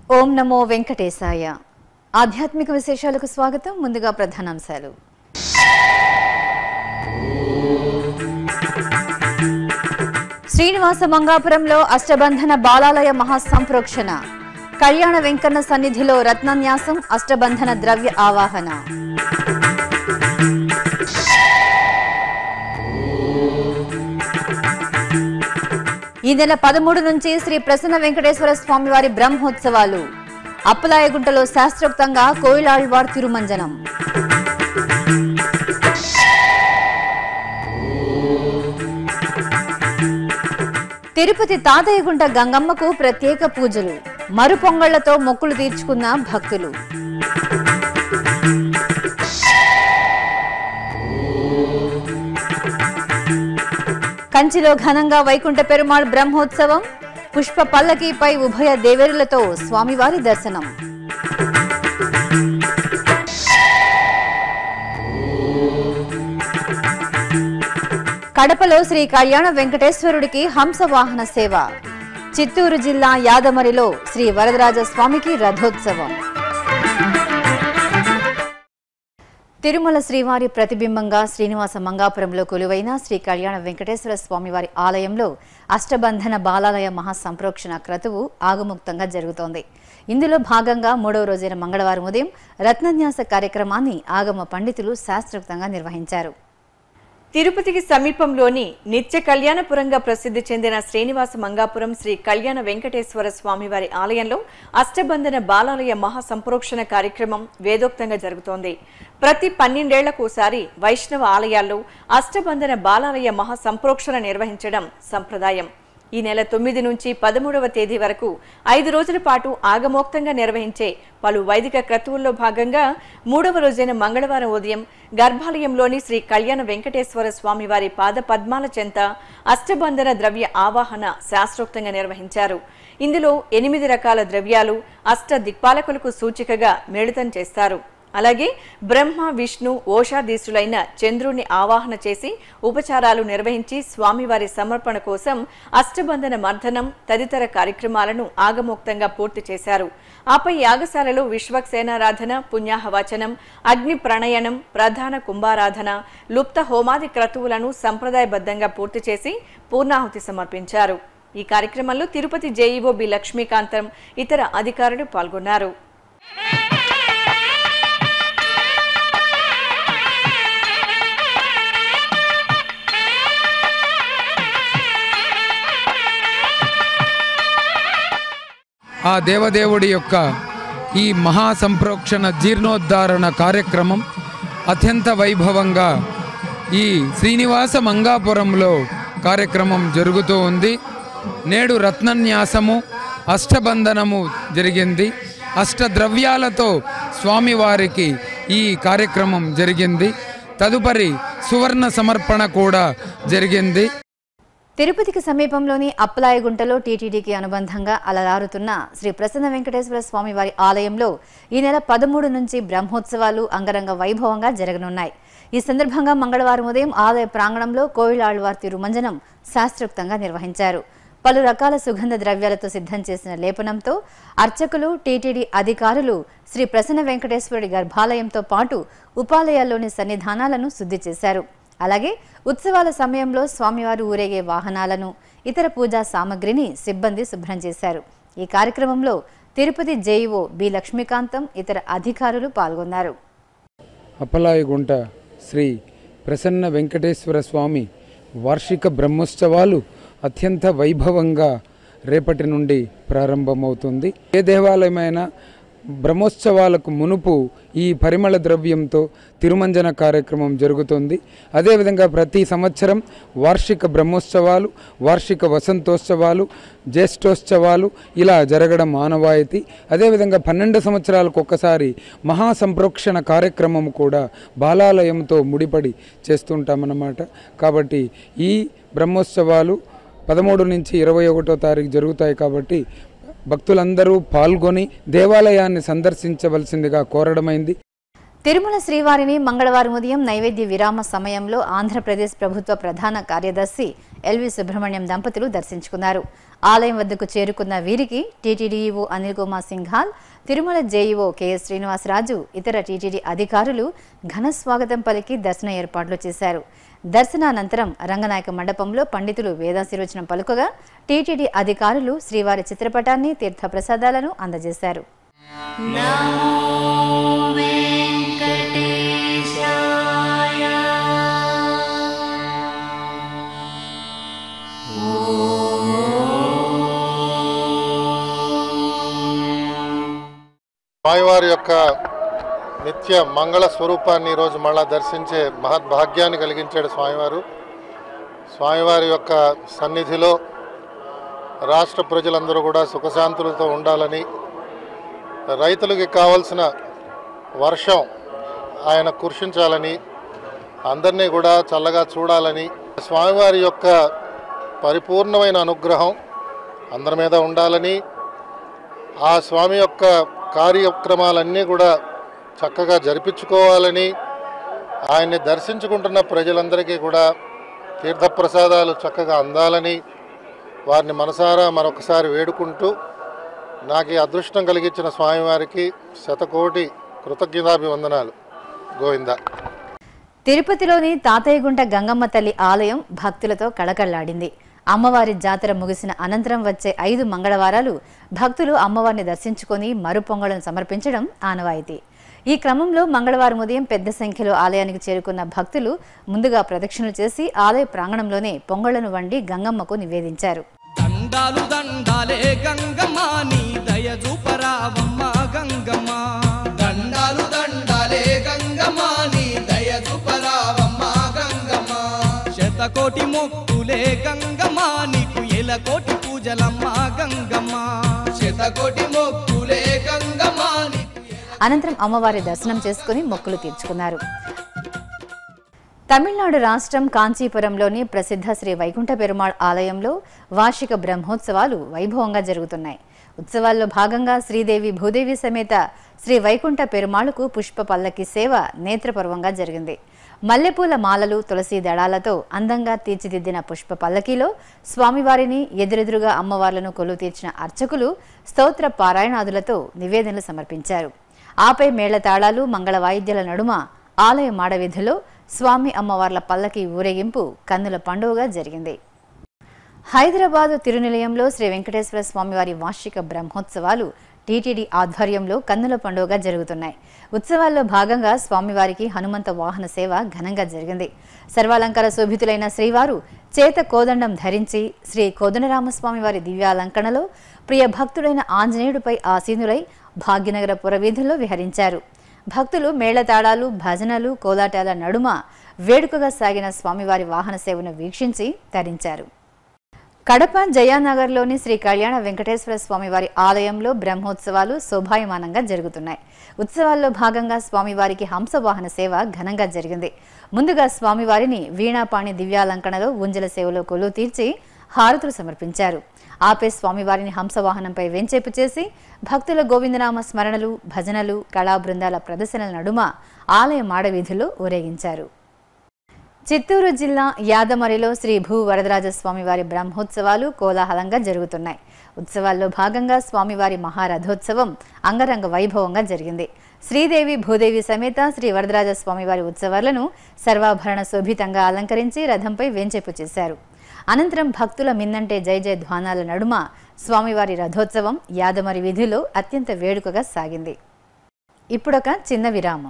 ఓం నమో వెంకటేశాయ ఆధ్యాత్మిక విశేషాలకు స్వాగతం ముందుగా ప్రధానాంశాలు శ్రీనివాస మంగాపురంలో అష్టబంధన బాలాలయ మహాసంప్రోక్షణ కళ్యాణ వెంకన్న సన్నిధిలో రత్నన్యాసం అష్టబంధన ద్రవ్య ఆవాహన ఈ నెల పదమూడు నుంచి శ్రీ ప్రసన్న వెంకటేశ్వర స్వామి వారి బ్రహ్మోత్సవాలు అప్పలాయగుంటలో శాస్త్రోక్తంగా కోయిలాళ్వార్ తిరుమంజనం తిరుపతి తాతయ్యగుంట గంగమ్మకు ప్రత్యేక పూజలు మరుపొంగళ్లతో మొక్కులు తీర్చుకున్న భక్తులు కంచిలో ఘనంగా వైకుంఠ పెరుమాళ్ బ్రహ్మోత్సవం పుష్ప పల్లకీపై ఉభయ దేవేరులతో స్వామివారి దర్శనం కడపలో శ్రీ కళ్యాణ వెంకటేశ్వరుడికి హంస వాహన సేవ చిత్తూరు జిల్లా యాదమరిలో శ్రీ వరదరాజ స్వామికి రథోత్సవం తిరుమల శ్రీవారి ప్రతిబింబంగా శ్రీనివాస మంగాపురంలో కొలువైన శ్రీ కళ్యాణ వెంకటేశ్వర స్వామివారి ఆలయంలో అష్టబంధన బాలాలయ మహాసంప్రోక్షణ క్రతువు ఆగముక్తంగా జరుగుతోంది ఇందులో భాగంగా మూడవ రోజైన మంగళవారం ఉదయం రత్నన్యాస కార్యక్రమాన్ని ఆగమ పండితులు శాస్త్రోక్తంగా నిర్వహించారు తిరుపతికి సమీపంలోని నిత్య కళ్యాణపురంగా ప్రసిద్ధి చెందిన శ్రీనివాస మంగాపురం శ్రీ కళ్యాణ వెంకటేశ్వర స్వామివారి ఆలయంలో అష్టబంధన బాలాలయ మహా సంప్రోక్షణ కార్యక్రమం వేదోక్తంగా జరుగుతోంది ప్రతి పన్నెండేళ్లకోసారి వైష్ణవ ఆలయాల్లో అష్టబంధన బాలాలయ మహా సంప్రోక్షణ నిర్వహించడం సంప్రదాయం ఈ నెల తొమ్మిది నుంచి పదమూడవ తేదీ వరకు ఐదు రోజుల పాటు ఆగమోక్తంగా నిర్వహించే పలు వైదిక క్రతువుల్లో భాగంగా మూడవ రోజైన మంగళవారం ఉదయం గర్భాలయంలోని శ్రీ కళ్యాణ వెంకటేశ్వర స్వామి వారి పాద పద్మాల చెంత అష్టబంధన ద్రవ్య ఆవాహన శాస్త్రోక్తంగా నిర్వహించారు ఇందులో ఎనిమిది రకాల ద్రవ్యాలు అష్ట దిక్పాలకులకు సూచికగా మిళితం చేస్తారు అలాగే బ్రహ్మ విష్ణు ఓషాధీశులైన చంద్రుని ఆవాహన చేసి ఉపచారాలు నిర్వహించి స్వామివారి సమర్పణ కోసం అష్టబంధన మర్దనం తదితర కార్యక్రమాలను ఆగమోక్తంగా పూర్తి చేశారు ఆపై యాగశాలలో విశ్వక్సేనారాధన పుణ్యాహవచనం అగ్ని ప్రణయనం ప్రధాన కుంభారాధన లుప్త హోమాది క్రతువులను సంప్రదాయబద్ధంగా పూర్తి చేసి పూర్ణాహుతి సమర్పించారు ఈ కార్యక్రమంలో తిరుపతి జేఈఓ బి లక్ష్మీకాంతం ఇతర అధికారులు పాల్గొన్నారు ఆ దేవదేవుడి యొక్క ఈ మహాసంప్రోక్షణ జీర్ణోద్ధారణ కార్యక్రమం అత్యంత వైభవంగా ఈ శ్రీనివాస మంగాపురంలో కార్యక్రమం జరుగుతూ ఉంది నేడు రత్నన్యాసము అష్టబంధనము జరిగింది అష్టద్రవ్యాలతో స్వామివారికి ఈ కార్యక్రమం జరిగింది తదుపరి సువర్ణ సమర్పణ కూడా జరిగింది తిరుపతికి సమీపంలోని అప్పలాయగుంటలో టీటీడీకి అనుబంధంగా అలరారుతున్న శ్రీ ప్రసన్న వెంకటేశ్వర స్వామి వారి ఆలయంలో ఈ నెల పదమూడు నుంచి బ్రహ్మోత్సవాలు అంగరంగ వైభవంగా జరగనున్నాయి ఈ సందర్భంగా మంగళవారం ఉదయం ఆలయ ప్రాంగణంలో కోయిలాళ్వార్ తిరుమంజనం శాస్త్రోక్తంగా నిర్వహించారు పలు రకాల సుగంధ ద్రవ్యాలతో సిద్ధం చేసిన లేపనంతో అర్చకులు టీటీడీ అధికారులు శ్రీ ప్రసన్న వెంకటేశ్వరుడి గర్భాలయంతో పాటు ఉపాలయాల్లోని సన్నిధానాలను శుద్ధి చేశారు అలాగే ఉత్సవాల సమయంలో స్వామివారు ఊరేగే వాహనాలను ఇతర పూజా సామగ్రిని సిబ్బంది శుభ్రం చేశారు ఈ కార్యక్రమంలో తిరుపతి జేఈఓ బి లక్ష్మీకాంతం ఇతర అధికారులు పాల్గొన్నారు అప్పలాయగుంట శ్రీ ప్రసన్న వెంకటేశ్వర స్వామి వార్షిక బ్రహ్మోత్సవాలు అత్యంత వైభవంగా రేపటి నుండి ప్రారంభమవుతుంది ఏ దేవాలయమైనా బ్రహ్మోత్సవాలకు మునుపు ఈ పరిమళ ద్రవ్యంతో తిరుమంజన కార్యక్రమం జరుగుతుంది అదేవిధంగా ప్రతి సంవత్సరం వార్షిక బ్రహ్మోత్సవాలు వార్షిక వసంతోత్సవాలు జ్యేష్ఠోత్సవాలు ఇలా జరగడం ఆనవాయితీ అదేవిధంగా పన్నెండు సంవత్సరాలకు ఒక్కసారి మహాసంప్రోక్షణ కార్యక్రమం కూడా బాలాలయంతో ముడిపడి చేస్తుంటామన్నమాట కాబట్టి ఈ బ్రహ్మోత్సవాలు పదమూడు నుంచి ఇరవై ఒకటో తారీఖు జరుగుతాయి కాబట్టి భక్తులందరూ పాల్గొని దేవాలయాన్ని సందర్శించవలసిందిగా కోరడమైంది తిరుమల శ్రీవారిని మంగళవారం ఉదయం నైవేద్య విరామ సమయంలో ఆంధ్రప్రదేశ్ ప్రభుత్వ ప్రధాన కార్యదర్శి ఎల్వి సుబ్రహ్మణ్యం దంపతులు దర్శించుకున్నారు ఆలయం వద్దకు చేరుకున్న వీరికి టీటీడీఈఓ అనిల్ కుమార్ సింఘాల్ తిరుమల జేఈఓ కెఎస్ శ్రీనివాసరాజు ఇతర టీటీడీ అధికారులు ఘన స్వాగతం పలికి దర్శన ఏర్పాట్లు చేశారు దర్శనానంతరం రంగనాయక మండపంలో పండితులు వేదాశీర్వచనం పలుకగా టీటీడీ అధికారులు శ్రీవారి చిత్రపటాన్ని తీర్థప్రసాదాలను అందజేశారు స్వామివారి యొక్క నిత్య మంగళ స్వరూపాన్ని ఈరోజు మళ్ళా దర్శించే మహద్భాగ్యాన్ని కలిగించాడు స్వామివారు స్వామివారి యొక్క సన్నిధిలో రాష్ట్ర ప్రజలందరూ కూడా సుఖశాంతులతో ఉండాలని రైతులకి కావలసిన వర్షం ఆయన కుర్షించాలని అందరినీ కూడా చల్లగా చూడాలని స్వామివారి యొక్క పరిపూర్ణమైన అనుగ్రహం అందరి మీద ఉండాలని ఆ స్వామి యొక్క కార్యక్రమాలన్నీ కూడా చక్కగా జరిపించుకోవాలని ఆయన్ని దర్శించుకుంటున్న ప్రజలందరికీ కూడా తీర్థప్రసాదాలు చక్కగా అందాలని వారిని మనసారా మరొకసారి వేడుకుంటూ నాకు ఈ అదృష్టం కలిగించిన స్వామివారికి శతకోటి కృతజ్ఞతాభివందనాలు గోవిందా తిరుపతిలోని తాతయ్యగుంట గంగమ్మ తల్లి ఆలయం భక్తులతో కళకళ్లాడింది అమ్మవారి జాతర ముగిసిన అనంతరం వచ్చే ఐదు మంగళవారాలు భక్తులు అమ్మవారిని దర్శించుకొని మరుపొంగళను సమర్పించడం ఆనవాయితీ ఈ క్రమంలో మంగళవారం ఉదయం పెద్ద సంఖ్యలో ఆలయానికి చేరుకున్న భక్తులు ముందుగా ప్రదక్షిణలు చేసి ఆలయ ప్రాంగణంలోనే పొంగళ్లను వండి గంగమ్మకు నివేదించారు దండాలు దండాలే గంగమ్మ నీ దయ చూపరావమ్మ గంగమ్మ దండాలు దండాలే గంగమ్మ నీ దయ చూపరావమ్మ గంగమ్మ శతకోటి మొక్కులే గంగమ్మ నీకు ఎలకోటి పూజలమ్మ గంగమ్మ శతకోటి మొక్కులే గంగమ్మ నీకు అనంతరం అమ్మవారి దర్శనం చేసుకుని మొక్కులు తీర్చుకున్నారు తమిళనాడు రాష్ట్రం కాంచీపురంలోని ప్రసిద్ధ శ్రీ వైకుంఠ పెరుమాళ్ ఆలయంలో వార్షిక బ్రహ్మోత్సవాలు వైభవంగా జరుగుతున్నాయి ఉత్సవాల్లో భాగంగా శ్రీదేవి భూదేవి సమేత శ్రీ వైకుంఠ పెరుమాళుకు పుష్ప పల్లకి సేవ నేత్రపర్వంగా జరిగింది మల్లెపూల మాలలు తులసి దళాలతో అందంగా తీర్చిదిద్దిన పుష్ప పల్లకీలో స్వామివారిని ఎదురెదురుగా అమ్మవార్లను కొలువు తీర్చిన అర్చకులు స్తోత్ర పారాయణాదులతో నివేదనలు సమర్పించారు ఆపై మేళతాళాలు మంగళ వాయిద్యాల నడుమ ఆలయ మాడవీధిలో స్వామి అమ్మవార్ల పల్లకి ఊరేగింపు కన్నుల పండుగగా జరిగింది హైదరాబాదు తిరునిలయంలో శ్రీ వెంకటేశ్వర స్వామివారి వార్షిక బ్రహ్మోత్సవాలు టీటీడీ ఆధ్వర్యంలో కన్నుల పండుగగా జరుగుతున్నాయి ఉత్సవాల్లో భాగంగా స్వామివారికి హనుమంత వాహన సేవ ఘనంగా జరిగింది సర్వాలంకార శోభితులైన శ్రీవారు చేత కోదండం ధరించి శ్రీ కోదండరామస్వామి వారి దివ్యాలంకణలో ప్రియ భక్తుడైన ఆంజనేయుడిపై ఆసీనులై భాగ్యనగర పురవీధుల్లో విహరించారు భక్తులు మేళతాళాలు భజనలు కోలాటాల నడుమ వేడుకగా సాగిన స్వామివారి వాహన సేవను వీక్షించి తరించారు కడప జయానగర్లోని శ్రీ కళ్యాణ వెంకటేశ్వర స్వామివారి ఆలయంలో బ్రహ్మోత్సవాలు శోభాయమానంగా జరుగుతున్నాయి ఉత్సవాల్లో భాగంగా స్వామివారికి హంసవాహన సేవ ఘనంగా జరిగింది ముందుగా స్వామివారిని వీణాపాణి దివ్యాలంకణలో ఉంజల సేవలో కొలువు తీర్చి హారతులు సమర్పించారు ఆపై స్వామివారిని హంసవాహనంపై వెంచేపు చేసి భక్తుల గోవిందనామ స్మరణలు భజనలు కళా బృందాల ప్రదర్శనల నడుమ ఆలయ మాడవీధిలో ఊరేగించారు చిత్తూరు జిల్లా యాదమరిలో శ్రీ భూ వరదరాజ స్వామివారి బ్రహ్మోత్సవాలు కోలాహలంగా జరుగుతున్నాయి ఉత్సవాల్లో భాగంగా స్వామివారి మహారథోత్సవం అంగరంగ వైభవంగా జరిగింది శ్రీదేవి భూదేవి సమేత శ్రీ వరదరాజ స్వామివారి ఉత్సవాలను సర్వాభరణ శోభితంగా అలంకరించి రథంపై వేంచేపు చేశారు అనంతరం భక్తుల మిన్నంటే జయ జయ ధ్వానాల నడుమ స్వామివారి రథోత్సవం యాదమరి వీధిలో అత్యంత వేడుకగా సాగింది ఇప్పుడొక చిన్న విరామం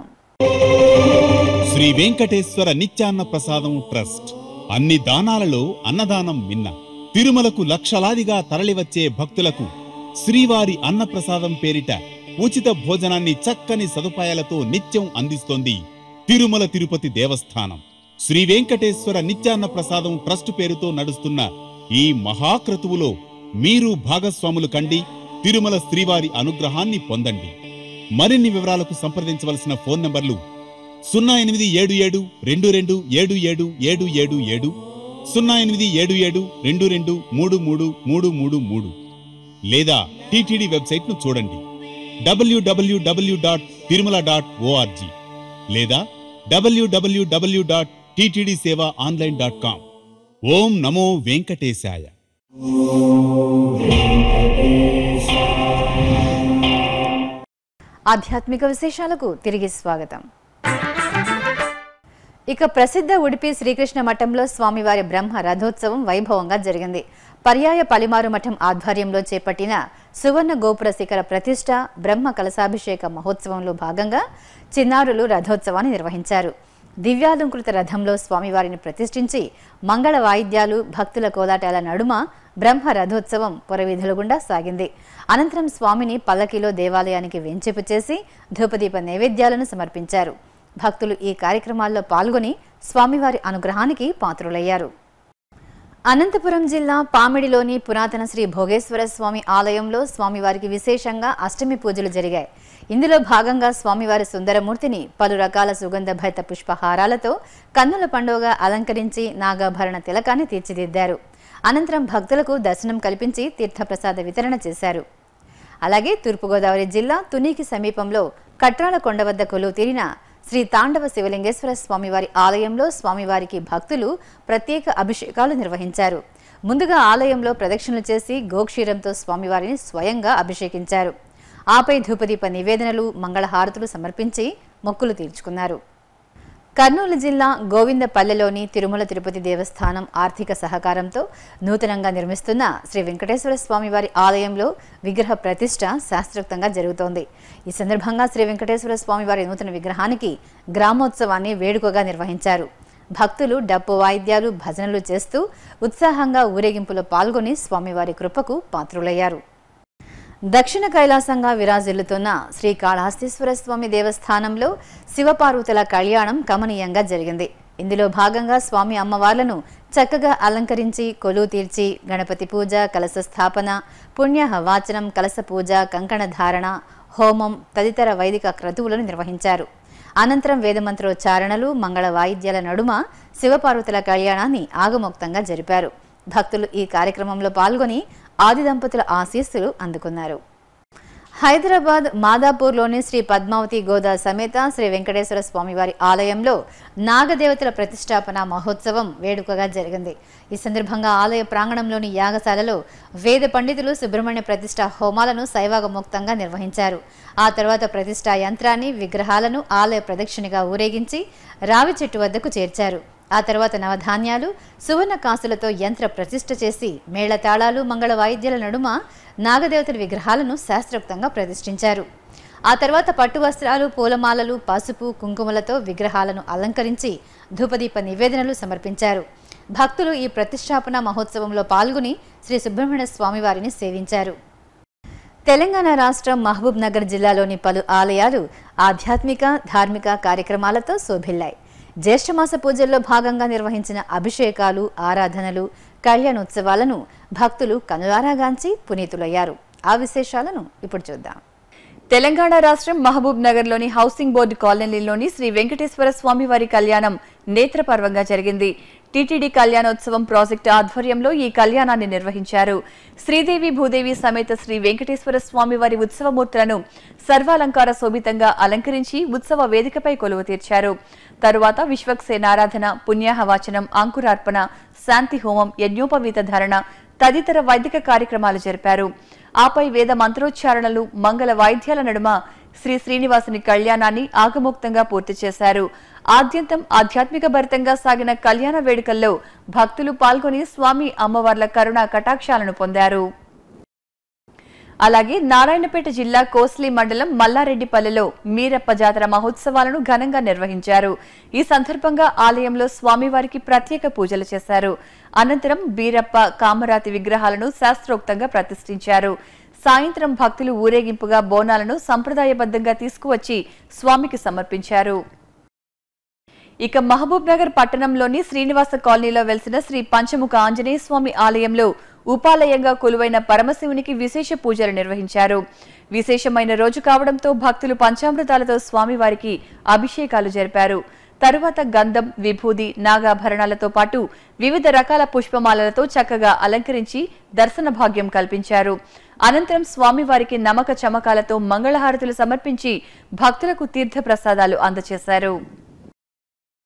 శ్రీ వెంకటేశ్వర నిత్యాన్న ప్రసాదం ట్రస్ట్ అన్ని దానాలలో అన్నదానం మిన్న తిరుమలకు లక్షలాదిగా తరలివచ్చే భక్తులకు శ్రీవారి అన్నప్రసాదం పేరిట ఉచిత భోజనాన్ని చక్కని సదుపాయాలతో నిత్యం అందిస్తోంది తిరుమల తిరుపతి దేవస్థానం శ్రీ వెంకటేశ్వర నిత్యాన్న ప్రసాదం ట్రస్ట్ పేరుతో నడుస్తున్న ఈ మహాక్రతువులో మీరు భాగస్వాములు కండి తిరుమల శ్రీవారి అనుగ్రహాన్ని పొందండి మరిన్ని వివరాలకు సంప్రదించవలసిన ఫోన్ నంబర్లు సున్నా ఎనిమిది ఏడు ఏడు రెండు రెండు ఏడు ఏడు ఏడు ఏడు ఏడు సున్నా ఎనిమిది ఏడు ఏడు రెండు రెండు మూడు మూడు మూడు మూడు మూడు లేదా టీటీడీ వెబ్సైట్ను చూడండి WWW dot Tirumala dot org లేదా WWW dot TTD seva online dot com ఓం నమో వెంకటేశాయ ఆధ్యాత్మిక విశేషాలకు తిరిగి స్వాగతం ఇక ప్రసిద్ధ ఉడిపి శ్రీకృష్ణ మఠంలో స్వామివారి బ్రహ్మ రథోత్సవం వైభవంగా జరిగింది పర్యాయ పలిమారు మఠం ఆధ్వర్యంలో చేపట్టిన సువర్ణ గోపుర శిఖర ప్రతిష్ట బ్రహ్మ కలశాభిషేక మహోత్సవంలో భాగంగా చిన్నారులు రథోత్సవాన్ని నిర్వహించారు దివ్యాలంకృత రథంలో స్వామివారిని ప్రతిష్ఠించి మంగళ వాయిద్యాలు భక్తుల కోలాటాల నడుమ బ్రహ్మ రథోత్సవం పురవీధుల గుండా సాగింది అనంతరం స్వామిని పల్లకిలో దేవాలయానికి వెంచేపు చేసి ధూపదీప నైవేద్యాలను సమర్పించారు భక్తులు ఈ కార్యక్రమాల్లో పాల్గొని స్వామివారి అనుగ్రహానికి పాత్రులయ్యారు అనంతపురం జిల్లా పామిడిలోని పురాతన శ్రీ భోగేశ్వర స్వామి ఆలయంలో స్వామివారికి విశేషంగా అష్టమి పూజలు జరిగాయి ఇందులో భాగంగా స్వామివారి సుందరమూర్తిని పలు రకాల సుగంధ భరిత పుష్పహారాలతో కన్నుల పండుగ అలంకరించి నాగాభరణ తిలకాన్ని తీర్చిదిద్దారు అనంతరం భక్తులకు దర్శనం కల్పించి తీర్థప్రసాద వితరణ చేశారు అలాగే తూర్పుగోదావరి జిల్లా తునికి సమీపంలో కట్రాల కొండ వద్ద కొలువు తీరిన శ్రీ తాండవ శివలింగేశ్వర స్వామివారి ఆలయంలో స్వామివారికి భక్తులు ప్రత్యేక అభిషేకాలు నిర్వహించారు ముందుగా ఆలయంలో ప్రదక్షిణలు చేసి గోక్షీరంతో స్వామివారిని స్వయంగా అభిషేకించారు ఆపై ధూపదీప నివేదనలు మంగళహారతులు సమర్పించి మొక్కులు తీర్చుకున్నారు కర్నూలు జిల్లా గోవిందపల్లెలోని తిరుమల తిరుపతి దేవస్థానం ఆర్థిక సహకారంతో నూతనంగా నిర్మిస్తున్న శ్రీ వెంకటేశ్వర స్వామివారి ఆలయంలో విగ్రహ ప్రతిష్ట శాస్త్రోక్తంగా జరుగుతోంది ఈ సందర్భంగా శ్రీ వెంకటేశ్వర స్వామివారి నూతన విగ్రహానికి గ్రామోత్సవాన్ని వేడుకగా నిర్వహించారు భక్తులు డప్పు వాయిద్యాలు భజనలు చేస్తూ ఉత్సాహంగా ఊరేగింపులో పాల్గొని స్వామివారి కృపకు పాత్రులయ్యారు దక్షిణ కైలాసంగా విరాజిల్లుతున్న శ్రీ కాళహస్తీశ్వర స్వామి దేవస్థానంలో శివపార్వతుల కళ్యాణం కమనీయంగా జరిగింది ఇందులో భాగంగా స్వామి అమ్మవార్లను చక్కగా అలంకరించి కొలువు తీర్చి గణపతి పూజ కలశ స్థాపన పుణ్య వాచనం కలశ పూజ కంకణ ధారణ హోమం తదితర వైదిక క్రతువులను నిర్వహించారు అనంతరం వేదమంత్రోచ్చారణలు మంగళ వాయిద్యాల నడుమ శివపార్వతుల కళ్యాణాన్ని ఆగమోక్తంగా జరిపారు భక్తులు ఈ కార్యక్రమంలో పాల్గొని ఆది దంపతుల ఆశీస్సులు అందుకున్నారు హైదరాబాద్ మాదాపూర్లోని శ్రీ పద్మావతి గోదా సమేత శ్రీ వెంకటేశ్వర స్వామివారి ఆలయంలో నాగదేవతల ప్రతిష్టాపన మహోత్సవం వేడుకగా జరిగింది ఈ సందర్భంగా ఆలయ ప్రాంగణంలోని యాగశాలలో వేద పండితులు సుబ్రహ్మణ్య ప్రతిష్ట హోమాలను శైవాగముక్తంగా నిర్వహించారు ఆ తర్వాత ప్రతిష్టా యంత్రాన్ని విగ్రహాలను ఆలయ ప్రదక్షిణగా ఊరేగించి రావి చెట్టు వద్దకు చేర్చారు ఆ తర్వాత నవధాన్యాలు సువర్ణ కాసులతో యంత్ర ప్రతిష్ఠ చేసి మేళతాళాలు మంగళ వాయిద్యాల నడుమ నాగదేవతల విగ్రహాలను శాస్త్రోక్తంగా ప్రతిష్ఠించారు ఆ తర్వాత పట్టు వస్త్రాలు పూలమాలలు పసుపు కుంకుమలతో విగ్రహాలను అలంకరించి ధూపదీప నివేదనలు సమర్పించారు భక్తులు ఈ ప్రతిష్టాపన మహోత్సవంలో పాల్గొని శ్రీ సుబ్రహ్మణ్య స్వామివారిని సేవించారు తెలంగాణ రాష్ట్రం మహబూబ్ నగర్ జిల్లాలోని పలు ఆలయాలు ఆధ్యాత్మిక ధార్మిక కార్యక్రమాలతో శోభిల్లాయి జ్యేష్ఠమాస పూజల్లో భాగంగా నిర్వహించిన అభిషేకాలు ఆరాధనలు కళ్యాణోత్సవాలను భక్తులు కనులారాగాంచి పునీతులయ్యారు ఆ విశేషాలను ఇప్పుడు చూద్దాం తెలంగాణ రాష్ట్రం మహబూబ్ నగర్ లోని హౌసింగ్ బోర్డు కాలనీలోని శ్రీ వెంకటేశ్వర స్వామివారి కళ్యాణం నేత్రపర్వంగా జరిగింది టీటీడీ కళ్యాణోత్సవం ప్రాజెక్టు ఆధ్వర్యంలో ఈ కళ్యాణాన్ని నిర్వహించారు శ్రీదేవి భూదేవి సమేత శ్రీ వెంకటేశ్వర స్వామివారి ఉత్సవమూర్తులను సర్వాలంకార శోభితంగా అలంకరించి ఉత్సవ వేదికపై కొలువు తీర్చారు తరువాత విశ్వక్సేనారాధన పుణ్యాహవాచనం అంకురార్పణ శాంతి హోమం యజ్ఞోపవీత ధారణ తదితర వైదిక కార్యక్రమాలు జరిపారు ఆపై వేద మంత్రోచ్చారణలు మంగళ వాయిద్యాల నడుమ శ్రీ శ్రీనివాసుని కళ్యాణాన్ని ఆగమోక్తంగా పూర్తి చేశారు ఆద్యంతం ఆధ్యాత్మిక భరితంగా సాగిన కళ్యాణ వేడుకల్లో భక్తులు పాల్గొని స్వామి అమ్మవార్ల కరుణా కటాక్షాలను పొందారు అలాగే నారాయణపేట జిల్లా కోస్లీ మండలం మల్లారెడ్డిపల్లెలో మీరప్ప జాతర మహోత్సవాలను ఘనంగా నిర్వహించారు ఈ సందర్భంగా ఆలయంలో స్వామివారికి ప్రత్యేక పూజలు చేశారు అనంతరం బీరప్ప కామరాతి విగ్రహాలను శాస్త్రోక్తంగా ప్రతిష్ఠించారు సాయంత్రం భక్తులు ఊరేగింపుగా బోనాలను సంప్రదాయబద్ధంగా తీసుకువచ్చి స్వామికి సమర్పించారు ఇక మహబూబ్ నగర్ పట్టణంలోని శ్రీనివాస కాలనీలో వెలిసిన శ్రీ పంచముఖ ఆంజనేయ స్వామి ఆలయంలో ఉపాలయంగా కొలువైన పరమశివునికి విశేష పూజలు నిర్వహించారు విశేషమైన రోజు కావడంతో భక్తులు పంచామృతాలతో స్వామివారికి అభిషేకాలు జరిపారు తరువాత గంధం విభూది నాగాభరణాలతో పాటు వివిధ రకాల పుష్పమాలలతో చక్కగా అలంకరించి దర్శన భాగ్యం కల్పించారు అనంతరం స్వామివారికి నమక చమకాలతో మంగళహారతులు సమర్పించి భక్తులకు తీర్థ ప్రసాదాలు అందజేశారు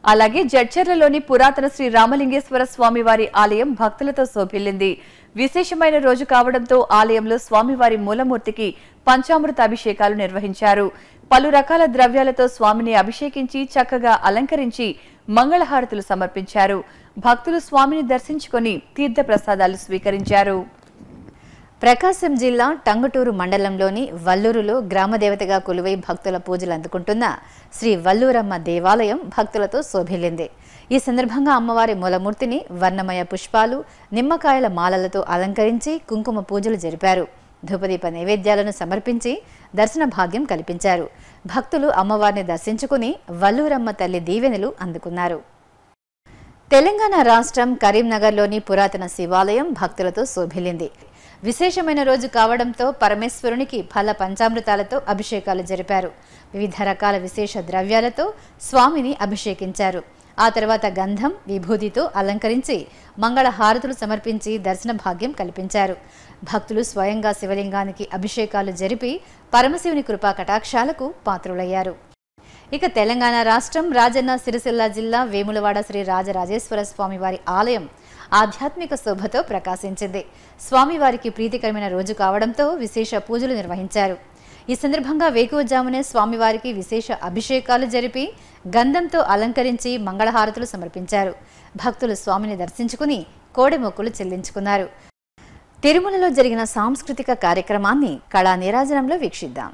అలాగే జడ్చర్లలోని పురాతన శ్రీ రామలింగేశ్వర స్వామివారి ఆలయం భక్తులతో శోభిల్లింది విశేషమైన రోజు కావడంతో ఆలయంలో స్వామివారి మూలమూర్తికి పంచామృత అభిషేకాలు నిర్వహించారు పలు రకాల ద్రవ్యాలతో స్వామిని అభిషేకించి చక్కగా అలంకరించి మంగళహారతులు సమర్పించారు భక్తులు స్వామిని దర్శించుకొని తీర్థ ప్రసాదాలు స్వీకరించారు ప్రకాశం జిల్లా టంగుటూరు మండలంలోని వల్లూరులో గ్రామదేవతగా కొలువై భక్తుల పూజలు అందుకుంటున్న శ్రీ వల్లూరమ్మ దేవాలయం భక్తులతో శోభిల్లింది ఈ సందర్భంగా అమ్మవారి మూలమూర్తిని వర్ణమయ పుష్పాలు నిమ్మకాయల మాలలతో అలంకరించి కుంకుమ పూజలు జరిపారు ధూపదీప నైవేద్యాలను సమర్పించి దర్శన భాగ్యం కల్పించారు భక్తులు అమ్మవారిని దర్శించుకుని వల్లూరమ్మ తల్లి దీవెనలు అందుకున్నారు తెలంగాణ రాష్ట్రం కరీంనగర్లోని పురాతన శివాలయం భక్తులతో శోభిల్లింది విశేషమైన రోజు కావడంతో పరమేశ్వరునికి ఫల పంచామృతాలతో అభిషేకాలు జరిపారు వివిధ రకాల విశేష ద్రవ్యాలతో స్వామిని అభిషేకించారు ఆ తర్వాత గంధం విభూతితో అలంకరించి మంగళ హారతులు సమర్పించి దర్శన భాగ్యం కల్పించారు భక్తులు స్వయంగా శివలింగానికి అభిషేకాలు జరిపి పరమశివుని కృపా కటాక్షాలకు పాత్రులయ్యారు ఇక తెలంగాణ రాష్ట్రం రాజన్న సిరిసిల్ల జిల్లా వేములవాడ శ్రీ రాజరాజేశ్వర స్వామి వారి ఆలయం ఆధ్యాత్మిక శోభతో ప్రకాశించింది స్వామివారికి ప్రీతికరమైన రోజు కావడంతో విశేష పూజలు నిర్వహించారు ఈ సందర్భంగా వేకువజామునే స్వామివారికి విశేష అభిషేకాలు జరిపి గంధంతో అలంకరించి మంగళహారతులు సమర్పించారు భక్తులు స్వామిని దర్శించుకుని కోడెమొక్కులు చెల్లించుకున్నారు తిరుమలలో జరిగిన సాంస్కృతిక కార్యక్రమాన్ని కళా నీరాజనంలో వీక్షిద్దాం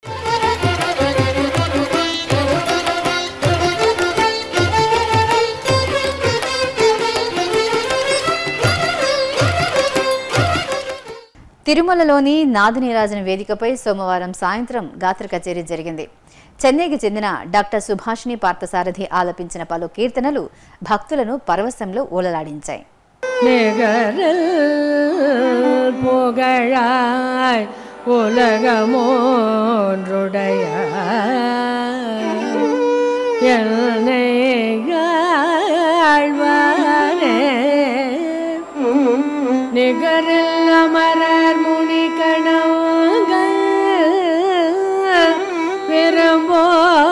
తిరుమలలోని నాదనీరాజన వేదికపై సోమవారం సాయంత్రం గాత్ర కచేరీ జరిగింది చెన్నైకి చెందిన డాక్టర్ సుభాషిణి పార్థసారథి ఆలపించిన పలు కీర్తనలు భక్తులను పరవశంలో ఊలలాడించాయి நிகரில் புகழாய் உலகமோன்றுடைய என்னையாழ்வானே நிகரில் அமரர் முனி கணங்கள் விரும்போ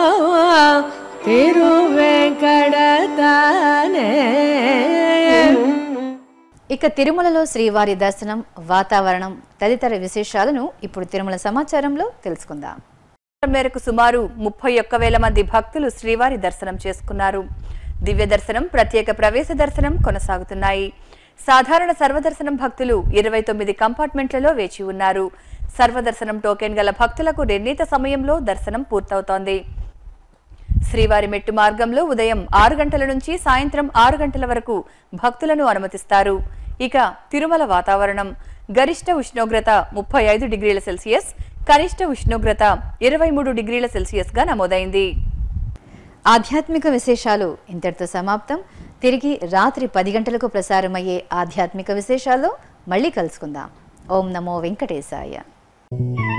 திருவேங்கடத்தானே ఇక తిరుమలలో శ్రీవారి దర్శనం వాతావరణం తదితర విశేషాలను ఇప్పుడు తిరుమల సమాచారంలో తెలుసుకుందాం మేరకు సుమారు ముప్పై ఒక్క వేల మంది భక్తులు శ్రీవారి దర్శనం చేసుకున్నారు దివ్య దర్శనం ప్రత్యేక ప్రవేశ దర్శనం కొనసాగుతున్నాయి సాధారణ సర్వదర్శనం భక్తులు ఇరవై తొమ్మిది కంపార్ట్మెంట్లలో వేచి ఉన్నారు సర్వదర్శనం టోకెన్ గల భక్తులకు నిర్ణీత సమయంలో దర్శనం పూర్తవుతోంది శ్రీవారి మెట్టు మార్గంలో ఉదయం ఆరు గంటల నుంచి సాయంత్రం ఆరు గంటల వరకు భక్తులను అనుమతిస్తారు ఇక తిరుమల వాతావరణం గరిష్ట ఉష్ణోగ్రత ముప్పై ఐదు డిగ్రీల సెల్సియస్ కనిష్ట ఉష్ణోగ్రత ఇరవై మూడు డిగ్రీల సెల్సియస్ గా నమోదైంది ఆధ్యాత్మిక విశేషాలు ఇంతటితో సమాప్తం తిరిగి రాత్రి పది గంటలకు ప్రసారమయ్యే ఆధ్యాత్మిక విశేషాల్లో మళ్ళీ కలుసుకుందాం ఓం నమో వెంకటేశాయ